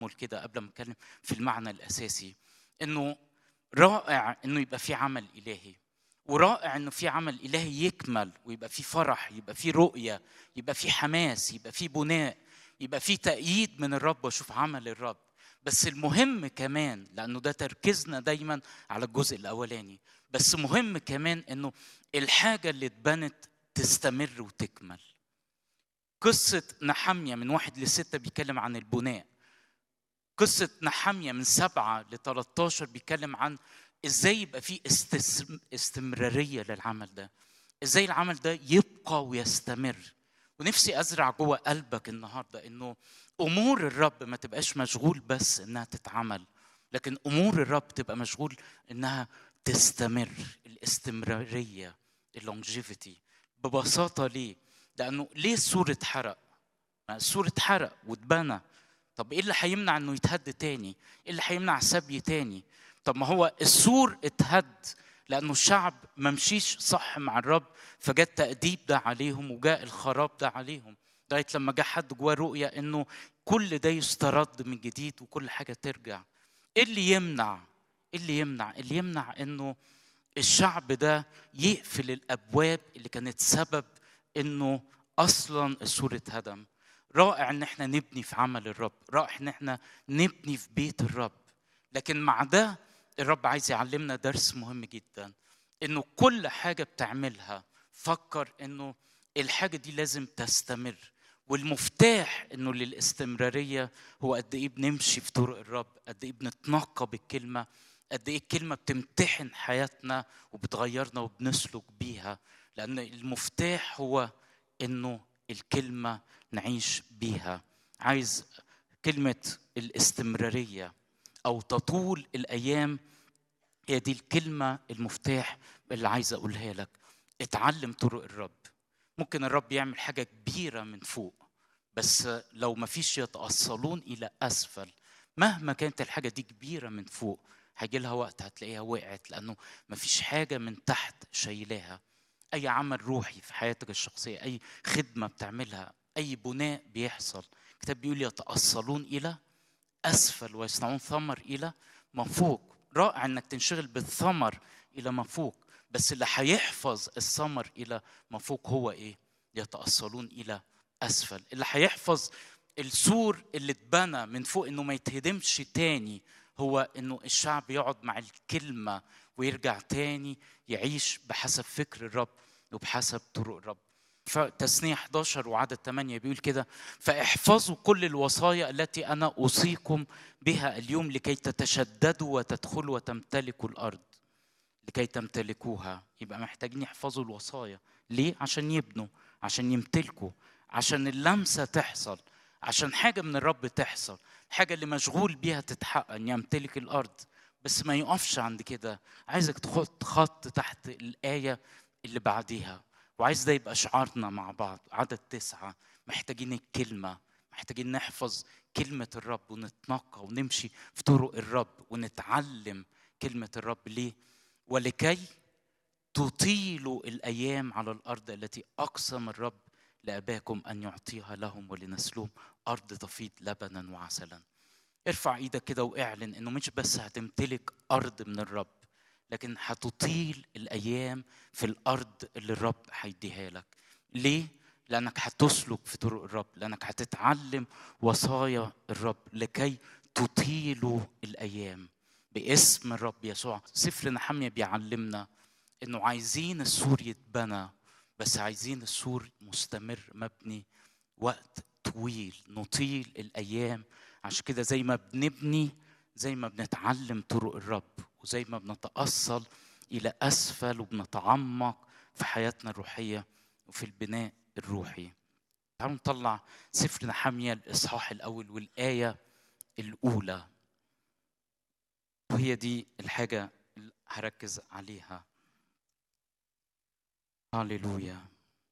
كده قبل ما اتكلم في المعنى الاساسي انه رائع انه يبقى في عمل الهي ورائع انه في عمل الهي يكمل ويبقى في فرح يبقى في رؤيه يبقى في حماس يبقى في بناء يبقى في تأييد من الرب واشوف عمل الرب بس المهم كمان لانه ده تركيزنا دايما على الجزء الاولاني بس مهم كمان انه الحاجه اللي اتبنت تستمر وتكمل قصه نحمية من واحد لستة بيتكلم عن البناء قصة نحمية من سبعة ل 13 بيتكلم عن ازاي يبقى في استس- استمرارية للعمل ده ازاي العمل ده يبقى ويستمر ونفسي ازرع جوه قلبك النهارده انه امور الرب ما تبقاش مشغول بس انها تتعمل لكن امور الرب تبقى مشغول انها تستمر الاستمراريه اللونجيفيتي ببساطه ليه؟ لانه ليه السور اتحرق؟ ما السور اتحرق واتبنى طب ايه اللي هيمنع انه يتهد تاني؟ ايه اللي هيمنع سبي تاني؟ طب ما هو السور اتهد لانه الشعب ما مشيش صح مع الرب فجاء التأديب ده عليهم وجاء الخراب ده عليهم لغايه لما جه حد جواه رؤيه انه كل ده يسترد من جديد وكل حاجه ترجع ايه اللي يمنع ايه اللي يمنع اللي يمنع انه الشعب ده يقفل الابواب اللي كانت سبب انه اصلا السور اتهدم رائع ان احنا نبني في عمل الرب رائع ان احنا نبني في بيت الرب لكن مع ده الرب عايز يعلمنا درس مهم جدا انه كل حاجه بتعملها فكر انه الحاجه دي لازم تستمر والمفتاح انه للاستمراريه هو قد ايه بنمشي في طرق الرب قد ايه بنتنقى بالكلمه قد ايه الكلمه بتمتحن حياتنا وبتغيرنا وبنسلك بيها لان المفتاح هو انه الكلمه نعيش بيها عايز كلمه الاستمراريه او تطول الايام هي دي الكلمه المفتاح اللي عايز اقولها لك اتعلم طرق الرب ممكن الرب يعمل حاجه كبيره من فوق بس لو ما فيش يتأصلون إلى أسفل مهما كانت الحاجة دي كبيرة من فوق هيجي لها وقت هتلاقيها وقعت لأنه ما فيش حاجة من تحت شايلاها أي عمل روحي في حياتك الشخصية أي خدمة بتعملها أي بناء بيحصل الكتاب بيقول يتأصلون إلى أسفل ويصنعون ثمر إلى ما فوق رائع إنك تنشغل بالثمر إلى ما فوق بس اللي هيحفظ الثمر إلى ما فوق هو إيه؟ يتأصلون إلى اسفل اللي هيحفظ السور اللي اتبنى من فوق انه ما يتهدمش تاني هو انه الشعب يقعد مع الكلمه ويرجع تاني يعيش بحسب فكر الرب وبحسب طرق الرب فتثنية 11 وعدد 8 بيقول كده فاحفظوا كل الوصايا التي انا اوصيكم بها اليوم لكي تتشددوا وتدخلوا وتمتلكوا الارض لكي تمتلكوها يبقى محتاجين يحفظوا الوصايا ليه عشان يبنوا عشان يمتلكوا عشان اللمسة تحصل عشان حاجة من الرب تحصل الحاجة اللي مشغول بيها تتحقق أن يمتلك الأرض بس ما يقفش عند كده عايزك تحط خط تحت الآية اللي بعديها وعايز ده يبقى شعارنا مع بعض عدد تسعة محتاجين الكلمة محتاجين نحفظ كلمة الرب ونتنقى ونمشي في طرق الرب ونتعلم كلمة الرب ليه ولكي تطيلوا الأيام على الأرض التي أقسم الرب لاباكم ان يعطيها لهم ولنسلهم ارض تفيض لبنا وعسلا ارفع ايدك كده واعلن انه مش بس هتمتلك ارض من الرب لكن هتطيل الايام في الارض اللي الرب هيديها لك ليه لانك هتسلك في طرق الرب لانك هتتعلم وصايا الرب لكي تطيلوا الايام باسم الرب يسوع سفر نحمية بيعلمنا انه عايزين السور يتبنى بس عايزين السور مستمر مبني وقت طويل نطيل الايام عشان كده زي ما بنبني زي ما بنتعلم طرق الرب وزي ما بنتأصل إلى أسفل وبنتعمق في حياتنا الروحية وفي البناء الروحي تعالوا نطلع سفر نحمية الإصحاح الأول والآية الأولى وهي دي الحاجة اللي هركز عليها هاليلويا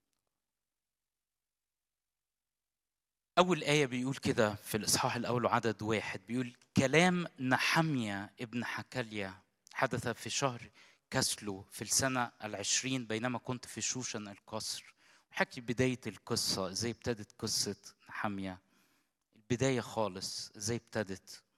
أول آية بيقول كده في الإصحاح الأول وعدد واحد بيقول كلام نحمية ابن حكاليا حدث في شهر كسلو في السنة العشرين بينما كنت في شوشن القصر حكي بداية القصة ازاي ابتدت قصة نحمية البدايه خالص ازاي ابتدت